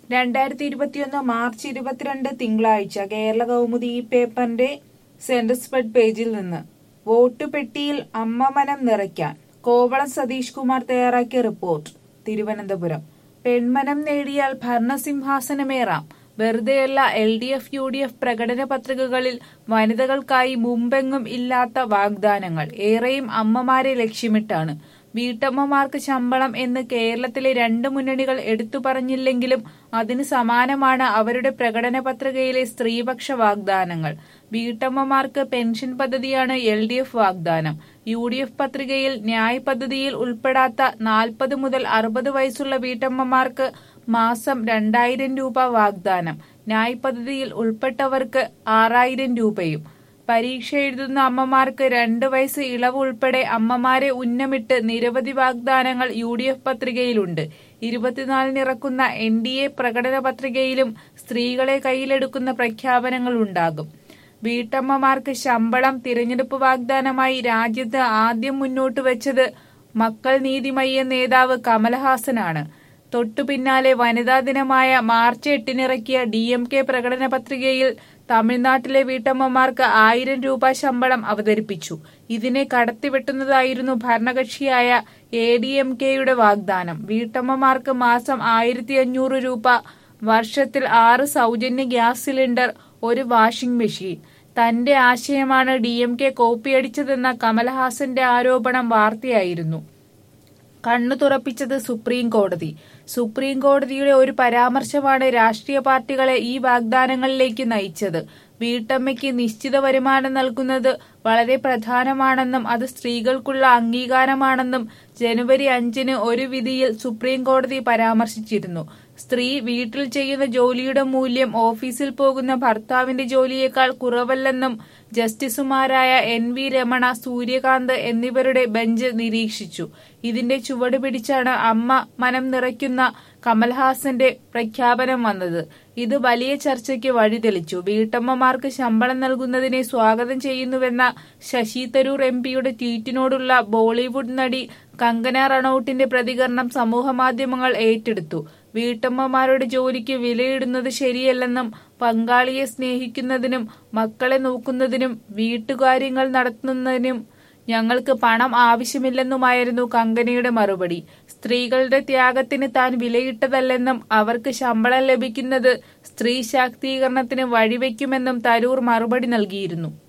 രണ്ടായിരത്തി ഇരുപത്തിയൊന്ന് മാർച്ച് ഇരുപത്തിരണ്ട് തിങ്കളാഴ്ച കേരള കൗമുദി ഈ പേപ്പറിന്റെ സെന്റർ സ്പ്രെഡ് പേജിൽ നിന്ന് വോട്ട് പെട്ടിയിൽ അമ്മമനം നിറയ്ക്കാൻ കോവളം സതീഷ് കുമാർ തയ്യാറാക്കിയ റിപ്പോർട്ട് തിരുവനന്തപുരം പെൺമനം നേടിയാൽ ഭരണസിംഹാസനമേറാം വെറുതെയല്ല L D F U D F പ്രകടന പത്രികകളിൽ വനിതകൾക്കായി മുമ്പെങ്ങും ഇല്ലാത്ത വാഗ്ദാനങ്ങൾ ഏറെയും അമ്മമാരെ ലക്ഷ്യമിട്ടാണ് വീട്ടമ്മമാർക്ക് ശമ്പളം എന്ന് കേരളത്തിലെ രണ്ട് മുന്നണികൾ എടുത്തു പറഞ്ഞില്ലെങ്കിലും അതിന് സമാനമാണ് അവരുടെ പ്രകടന പത്രികയിലെ സ്ത്രീപക്ഷ വാഗ്ദാനങ്ങൾ വീട്ടമ്മമാർക്ക് പെൻഷൻ പദ്ധതിയാണ് എൽ ഡി എഫ് വാഗ്ദാനം യു ഡി എഫ് പത്രികയിൽ ന്യായ് പദ്ധതിയിൽ ഉൾപ്പെടാത്ത നാൽപ്പത് മുതൽ അറുപത് വയസ്സുള്ള വീട്ടമ്മമാർക്ക് മാസം രണ്ടായിരം രൂപ വാഗ്ദാനം ന്യായ് പദ്ധതിയിൽ ഉൾപ്പെട്ടവർക്ക് ആറായിരം രൂപയും പരീക്ഷ എഴുതുന്ന അമ്മമാർക്ക് രണ്ട് വയസ്സ് ഇളവ് ഉൾപ്പെടെ അമ്മമാരെ ഉന്നമിട്ട് നിരവധി വാഗ്ദാനങ്ങൾ യു ഡി എഫ് പത്രികയിലുണ്ട് ഇരുപത്തിനാലിന് ഇറക്കുന്ന എൻ ഡി എ പ്രകടന പത്രികയിലും സ്ത്രീകളെ കയ്യിലെടുക്കുന്ന പ്രഖ്യാപനങ്ങൾ ഉണ്ടാകും വീട്ടമ്മമാർക്ക് ശമ്പളം തിരഞ്ഞെടുപ്പ് വാഗ്ദാനമായി രാജ്യത്ത് ആദ്യം മുന്നോട്ട് വെച്ചത് മക്കൾ നീതിമയ്യ നേതാവ് കമലഹാസനാണ് തൊട്ടു പിന്നാലെ വനിതാ ദിനമായ മാർച്ച് എട്ടിനിറക്കിയ ഡി എം കെ പ്രകടന പത്രികയിൽ തമിഴ്നാട്ടിലെ വീട്ടമ്മമാർക്ക് ആയിരം രൂപ ശമ്പളം അവതരിപ്പിച്ചു ഇതിനെ കടത്തിവെട്ടുന്നതായിരുന്നു ഭരണകക്ഷിയായ എ ഡി എം കെയുടെ വാഗ്ദാനം വീട്ടമ്മമാർക്ക് മാസം ആയിരത്തി അഞ്ഞൂറ് രൂപ വർഷത്തിൽ ആറ് സൗജന്യ ഗ്യാസ് സിലിണ്ടർ ഒരു വാഷിംഗ് മെഷീൻ തന്റെ ആശയമാണ് ഡി എം കെ കോപ്പിയടിച്ചതെന്ന കമൽഹാസന്റെ ആരോപണം വാർത്തയായിരുന്നു കണ്ണു തുറപ്പിച്ചത് സുപ്രീം കോടതി സുപ്രീം കോടതിയുടെ ഒരു പരാമർശമാണ് രാഷ്ട്രീയ പാർട്ടികളെ ഈ വാഗ്ദാനങ്ങളിലേക്ക് നയിച്ചത് വീട്ടമ്മയ്ക്ക് നിശ്ചിത വരുമാനം നൽകുന്നത് വളരെ പ്രധാനമാണെന്നും അത് സ്ത്രീകൾക്കുള്ള അംഗീകാരമാണെന്നും ജനുവരി അഞ്ചിന് ഒരു വിധിയിൽ സുപ്രീം കോടതി പരാമർശിച്ചിരുന്നു സ്ത്രീ വീട്ടിൽ ചെയ്യുന്ന ജോലിയുടെ മൂല്യം ഓഫീസിൽ പോകുന്ന ഭർത്താവിന്റെ ജോലിയേക്കാൾ കുറവല്ലെന്നും ജസ്റ്റിസുമാരായ എൻ വി രമണ സൂര്യകാന്ത് എന്നിവരുടെ ബെഞ്ച് നിരീക്ഷിച്ചു ഇതിന്റെ ചുവട് പിടിച്ചാണ് അമ്മ മനം നിറയ്ക്കുന്ന കമൽഹാസന്റെ പ്രഖ്യാപനം വന്നത് ഇത് വലിയ ചർച്ചയ്ക്ക് വഴിതെളിച്ചു വീട്ടമ്മമാർക്ക് ശമ്പളം നൽകുന്നതിനെ സ്വാഗതം ചെയ്യുന്നുവെന്ന ശശി തരൂർ എം പിയുടെ ട്വീറ്റിനോടുള്ള ബോളിവുഡ് നടി കങ്കന റണൌട്ടിന്റെ പ്രതികരണം സമൂഹമാധ്യമങ്ങൾ ഏറ്റെടുത്തു വീട്ടമ്മമാരുടെ ജോലിക്ക് വിലയിടുന്നത് ശരിയല്ലെന്നും പങ്കാളിയെ സ്നേഹിക്കുന്നതിനും മക്കളെ നോക്കുന്നതിനും വീട്ടുകാര്യങ്ങൾ നടത്തുന്നതിനും ഞങ്ങൾക്ക് പണം ആവശ്യമില്ലെന്നുമായിരുന്നു കങ്കനയുടെ മറുപടി സ്ത്രീകളുടെ ത്യാഗത്തിന് താൻ വിലയിട്ടതല്ലെന്നും അവർക്ക് ശമ്പളം ലഭിക്കുന്നത് സ്ത്രീ ശാക്തീകരണത്തിന് വഴിവെക്കുമെന്നും തരൂർ മറുപടി നൽകിയിരുന്നു